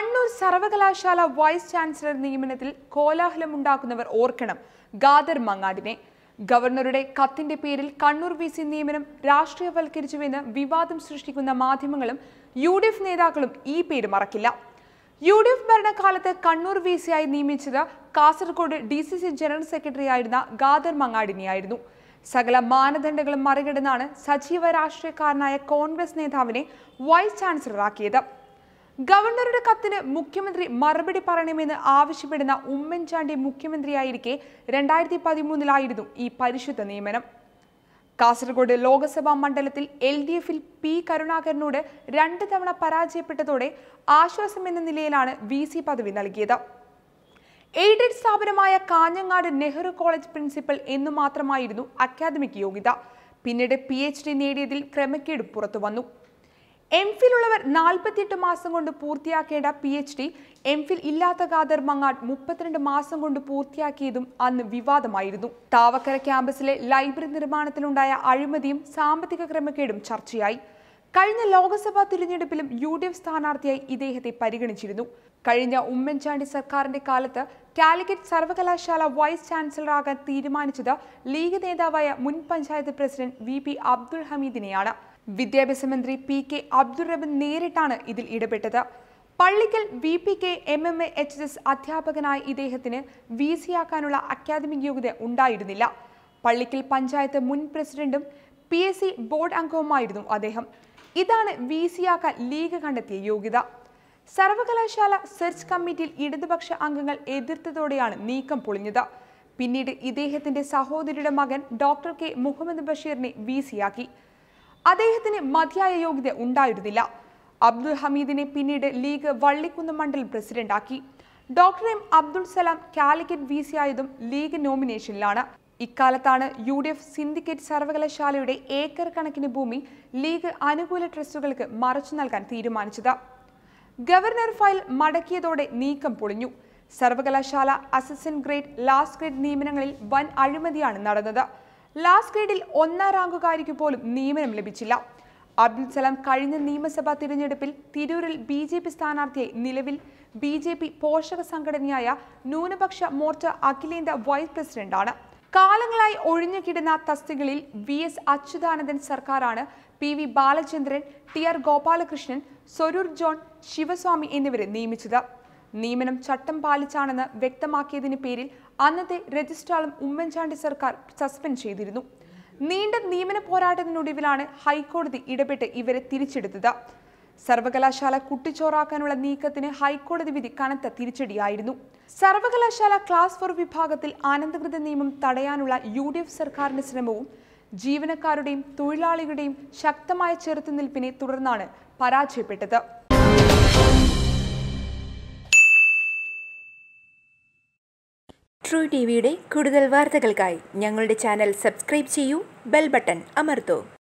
കണ്ണൂർ സർവകലാശാല vice chancellor നിയമനത്തിൽ കോലാഹലമുണ്ടാക്കുന്നവർ ഓർക്കണം ഗാദർ മങ്ങാടിനെ ഗവർണറുടെ കത്തിന്റെ പേരിൽ കണ്ണൂർ വി സി നിയമനം രാഷ്ട്രീയവൽക്കരിച്ചുവെന്ന് വിവാദം സൃഷ്ടിക്കുന്ന മാധ്യമങ്ങളും യു ഡി എഫ് നേതാക്കളും ഈ പേര് മറക്കില്ല യു ഡി എഫ് ഭരണകാലത്ത് കണ്ണൂർ വി സി ആയി നിയമിച്ചത് Kasaragod D C C general secretary ആയിരുന്ന ഗാദർ മങ്ങാടിനെയായിരുന്നു സകല മാനദണ്ഡങ്ങളും മറികടന്നാണ് സജീവ രാഷ്ട്രീയക്കാരനായ കോൺഗ്രസ് നേതാവിനെ വൈസ് ചാൻസലറാക്കിയത് ഗവർണറുടെ കത്തിന് മുഖ്യമന്ത്രി മറുപടി പറയണമെന്ന് ആവശ്യപ്പെടുന്ന ഉമ്മൻചാണ്ടി മുഖ്യമന്ത്രിയായിരിക്കെ രണ്ടായിരത്തി പതിമൂന്നിലായിരുന്നു ഈ പരിശുദ്ധ നിയമനം കാസർഗോഡ് ലോക്സഭാ മണ്ഡലത്തിൽ എൽ ഡി എഫിൽ പി കരുണാകരനോട് രണ്ട് തവണ പരാജയപ്പെട്ടതോടെ ആശ്വാസം എന്ന നിലയിലാണ് വി സി പദവി നൽകിയത് എയ്ഡഡ് സ്ഥാപനമായ കാഞ്ഞങ്ങാട് നെഹ്റു കോളേജ് പ്രിൻസിപ്പൽ എന്നു മാത്രമായിരുന്നു അക്കാദമിക് യോഗ്യത പിന്നീട് പി എച്ച് ഡി നേടിയതിൽ ക്രമക്കേട് പുറത്തു വന്നു എം ഫിൽ ഉള്ളവർ നാൽപ്പത്തിയെട്ട് മാസം കൊണ്ട് പൂർത്തിയാക്കേണ്ട P H D M Phil ഇല്ലാത്ത ഖാദർ മങ്ങാട് മുപ്പത്തിരണ്ട് മാസം കൊണ്ട് പൂർത്തിയാക്കിയതും അന്ന് വിവാദമായിരുന്നു താവക്കര ക്യാമ്പസിലെ ലൈബ്രറി നിർമ്മാണത്തിലുണ്ടായ അഴിമതിയും സാമ്പത്തിക ക്രമക്കേടും ചർച്ചയായി കഴിഞ്ഞ ലോക്സഭാ തിരഞ്ഞെടുപ്പിലും യു ഡി എഫ് സ്ഥാനാർത്ഥിയായി ഇദ്ദേഹത്തെ പരിഗണിച്ചിരുന്നു കഴിഞ്ഞ ഉമ്മൻചാണ്ടി സർക്കാരിന്റെ കാലത്ത് കാലിക്കറ്റ് സർവകലാശാല വൈസ് ചാൻസലറാകാൻ തീരുമാനിച്ചത് ലീഗ് നേതാവായ മുൻ panchayat president V P Abdul ഹമീദിനെയാണ് വിദ്യാഭ്യാസ മന്ത്രി പി കെ അബ്ദുൾ റബൻ നേരിട്ടാണ് ഇതിൽ ഇടപെട്ടത് Pallikkal V P K M M A H S അധ്യാപകനായ ഇദ്ദേഹത്തിന് വി സിയാക്കാനുള്ള അക്കാദമിക് യോഗ്യത ഉണ്ടായിരുന്നില്ല പള്ളിക്കൽ പഞ്ചായത്ത് മുൻ പ്രസിഡന്റും പി എസ് സി ബോർഡ് അംഗവുമായിരുന്നു അദ്ദേഹം ഇതാണ് വി സിയാക്കാൻ ലീഗ് കണ്ടെത്തിയ യോഗ്യത സർവകലാശാല സെർച്ച് കമ്മിറ്റിയിൽ ഇടതുപക്ഷ അംഗങ്ങൾ എതിർത്തതോടെയാണ് നീക്കം പൊളിഞ്ഞത് പിന്നീട് ഇദ്ദേഹത്തിന്റെ സഹോദരിയുടെ മകൻ ഡോക്ടർ കെ മുഹമ്മദ് ബഷീറിനെ വി സിയാക്കി അദ്ദേഹത്തിന് മതിയായ യോഗ്യത ഉണ്ടായിരുന്നില്ല അബ്ദുൽ ഹമീദിനെ പിന്നീട് ലീഗ് വള്ളിക്കുന്ന് മണ്ഡലം പ്രസിഡന്റാക്കി doctor M Abdul Salam Calicut V C ആയതും ലീഗ് നോമിനേഷനിലാണ് ഇക്കാലത്താണ് യു ഡി എഫ് സിൻഡിക്കേറ്റ് സർവകലാശാലയുടെ ഏക്കർ കണക്കിന് ഭൂമി ലീഗ് അനുകൂല ട്രസ്റ്റുകൾക്ക് മറച്ചു നൽകാൻ തീരുമാനിച്ചത് ഗവർണർ ഫയൽ മടക്കിയതോടെ നീക്കം പൊളിഞ്ഞു സർവകലാശാല അസിസ്റ്റന്റ് ഗ്രേഡ് ലാസ്റ്റ് ഗ്രേഡ് നിയമനങ്ങളിൽ വൻ അഴിമതിയാണ് നടന്നത് ലാസ്റ്റ് ഗ്രേഡിൽ ഒന്നാം റാങ്കുകാരിക്ക് പോലും നിയമനം ലഭിച്ചില്ല അബ്ദുൽ സലാം കഴിഞ്ഞ നിയമസഭാ തിരഞ്ഞെടുപ്പിൽ തിരൂരിൽ ബി ജെ പി സ്ഥാനാർത്ഥിയായി നിലവിൽ ബി ജെ പി പോഷക സംഘടനയായ ന്യൂനപക്ഷ മോർച്ച അഖിലേന്ത്യാ വൈസ് പ്രസിഡന്റാണ് കാലങ്ങളായി ഒഴിഞ്ഞുകിടന്ന തസ്തികളിൽ വി എസ് അച്യുതാനന്ദൻ സർക്കാരാണ് P V Balachandran T R Gopalakrishnan സ്വരൂർ ജോൺ ശിവസ്വാമി എന്നിവരെ നിയമിച്ചത് നിയമനം ചട്ടം പാലിച്ചാണെന്ന് വ്യക്തമാക്കിയതിന് പേരിൽ അന്നത്തെ രജിസ്ട്രാറും ഉമ്മൻചാണ്ടി സർക്കാർ സസ്പെൻഡ് ചെയ്തിരുന്നു നീണ്ട നിയമന പോരാട്ടത്തിനൊടുവിലാണ് ഹൈക്കോടതി ഇടപെട്ട് ഇവരെ തിരിച്ചെടുത്തത് സർവകലാശാല കുട്ടിച്ചോറാക്കാനുള്ള നീക്കത്തിന് ഹൈക്കോടതി വിധി കനത്ത തിരിച്ചടിയായിരുന്നു സർവകലാശാല ക്ലാസ് ഫോർ വിഭാഗത്തിൽ അനധികൃത നിയമം തടയാനുള്ള യു ഡി എഫ് സർക്കാരിന്റെ ശ്രമവും ജീവനക്കാരുടെയും തൊഴിലാളികളുടെയും ശക്തമായ ചെറുത്തുനിൽപ്പിനെ തുടർന്നാണ് പരാജയപ്പെട്ടത് ട്രൂ ടി വിയുടെ കൂടുതൽ വാർത്തകൾക്കായി ഞങ്ങളുടെ ചാനൽ സബ്സ്ക്രൈബ് ചെയ്യൂ ബെൽ ബട്ടൺ അമർത്തൂ